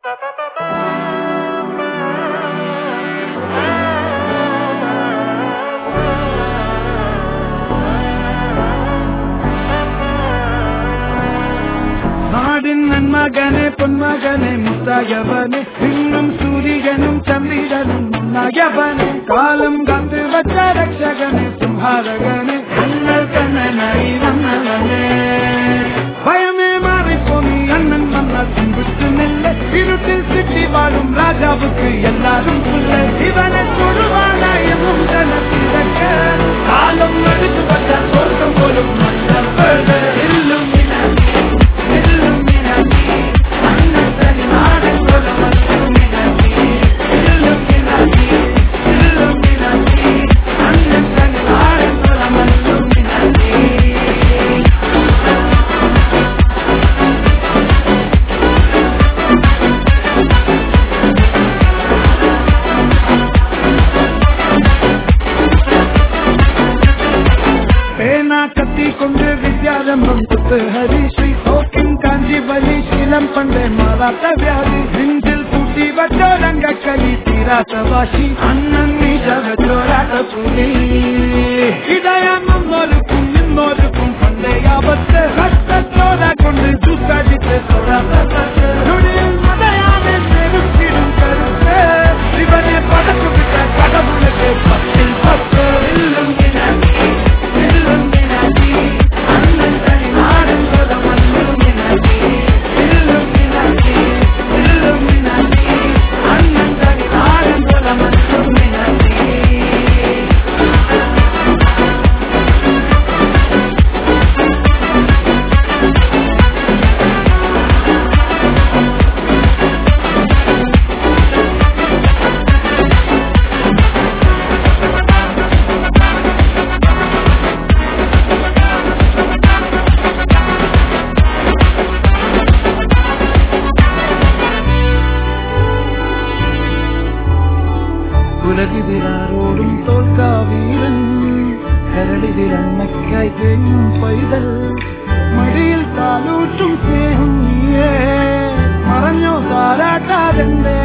நாடின் நன்மகனே பொன்மகனே முத்தாயவனே இன்னும் சூரியனும் சந்திரனும் முன்னாயவனே காலம் காத்து வச்ச ரட்சகனே சும்ஹாரகனே அண்ணல் கண்ணனை வந்தவனே பயமே மாறி போனி அண்ணன் மன்னா பின்புட்டு நெல்ல இருட்டில் சிட்டி வாழும் ராஜாவுக்கு எல்லாரும் சொல்ல இவனை தொடுவானாயமும் ஜனத்திறக்க காலம் நடுத்து வச்ச சொர்க்கம் போலும் மன்னர்கள் எல்லும் பேனா கத்தி கொண்டு வித்யாரம்பம் குத்து ஹரி ஸ்ரீ ஓக்கின் காஞ்சி வலி சீலம் பண்டே மாறாத்த வியாதி நெஞ்சில் பூட்டி வச்சோரங்க களி தீராத்த வாசி அண்ணன் நீசவ சோராட்ட புலி இதயம் முன்னோருக்கும் இன்னொருக்கும் பண்டே ஆபத்து ரத்தத்தோட கொண்டு தூக்காடித்து சோராத்த நொடியில் மதையான பெருக்கிடும் கருத்து இவனே படக்கு விட்ட கடவுளுக்கு பத்தில் பத்து இல்லம் ഉലകിതിരാരോടും തോൽക്കാവീരൻ കരളിതിരമ്മയ്ക്കായി തേങ്ങും പൈതൽ മടിയിൽ താലൂട്ടും സ്നേഹം നീയേ മറഞ്ഞോ താരാട്ടാതെന്തേ